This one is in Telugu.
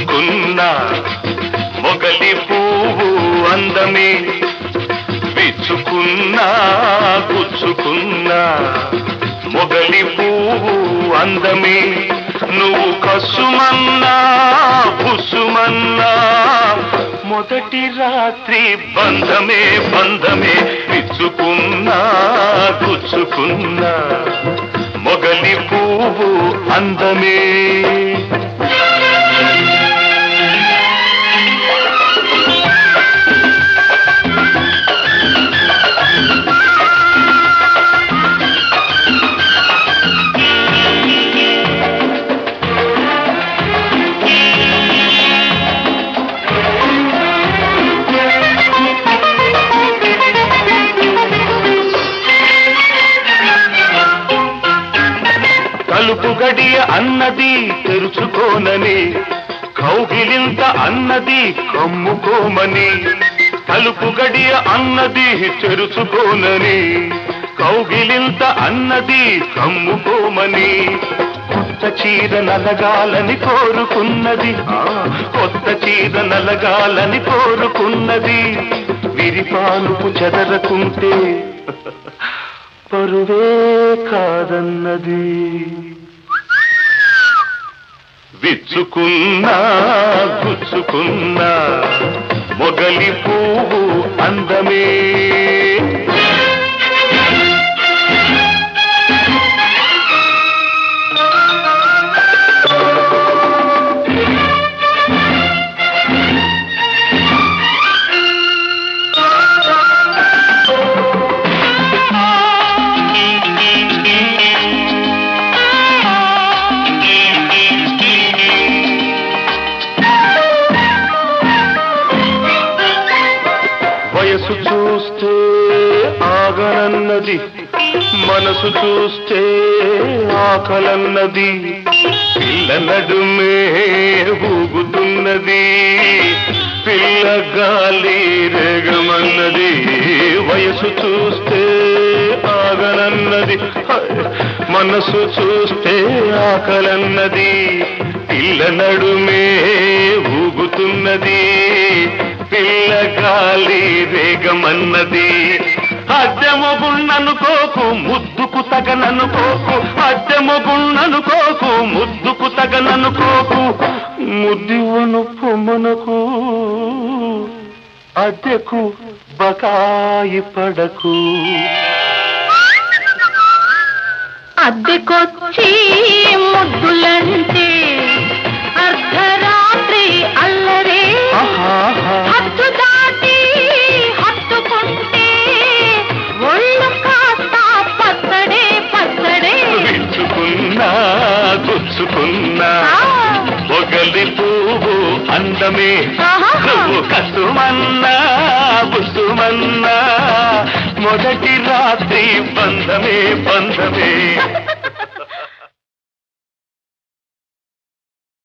విచ్చుకున్నా మొగలి పువ్వు అందమే విచ్చుకున్నా గుచ్చుకున్నా మొగలి పువ్వు అందమే నువ్వు కసుమన్నా బుసుమన్నా మొదటి రాత్రి బంధమే బంధమే విచ్చుకున్నా గుచ్చుకున్నా మొగలి పువ్వు అందమే తలుపు గడియ అన్నది తెరుచుకోనని కౌగిలింత అన్నది కమ్ముకోమని తలుపు గడియ అన్నది తెరుచుకోనని కౌగిలింత అన్నది కమ్ముకోమని కొత్త చీర నలగాలని కోరుకున్నది ఆ, కొత్త చీర నలగాలని కోరుకున్నది విరిపానుపు చెదరకుంటే పరువే కాదన్నది విచ్చుకున్నా గుచ్చుకున్నా మొగలి పువ్వు అందమే వయసు చూస్తే ఆగనన్నది మనసు చూస్తే ఆకలన్నది పిల్ల నడుమే ఊగుతున్నది పిల్ల గాలి రేగమన్నది వయసు చూస్తే ఆగనన్నది హై! మనసు చూస్తే ఆకలన్నది పిల్ల నడుమే ఊగుతున్నది పిల్ల గాలి రేగమన్నది అద్దెమొగుణ్ణనుకోకు ముద్దుకు తగననుకోకు అద్దెమొగుణ్ణనుకోకు ముద్దుకు తగననుకోకు ముద్దివను పొమ్మనకు అద్దెకు బకాయి పడకు అద్దెకొచ్చి ముద్దులంటే అర్ధరాత్రి అల్లరే ఆహాహా. హద్దు దాటి హత్తుకుంటే ఒళ్ళు కాస్త పచ్చడే పచ్చడే విచ్చుకున్నా గుచ్చుకున్నా ఆ, పొగలి పువ్వు అందమే ఆహాహా. నువ్వు కసుమన్నా బుసుమన్నా మొదటి రాత్రి బంధమే బంధమే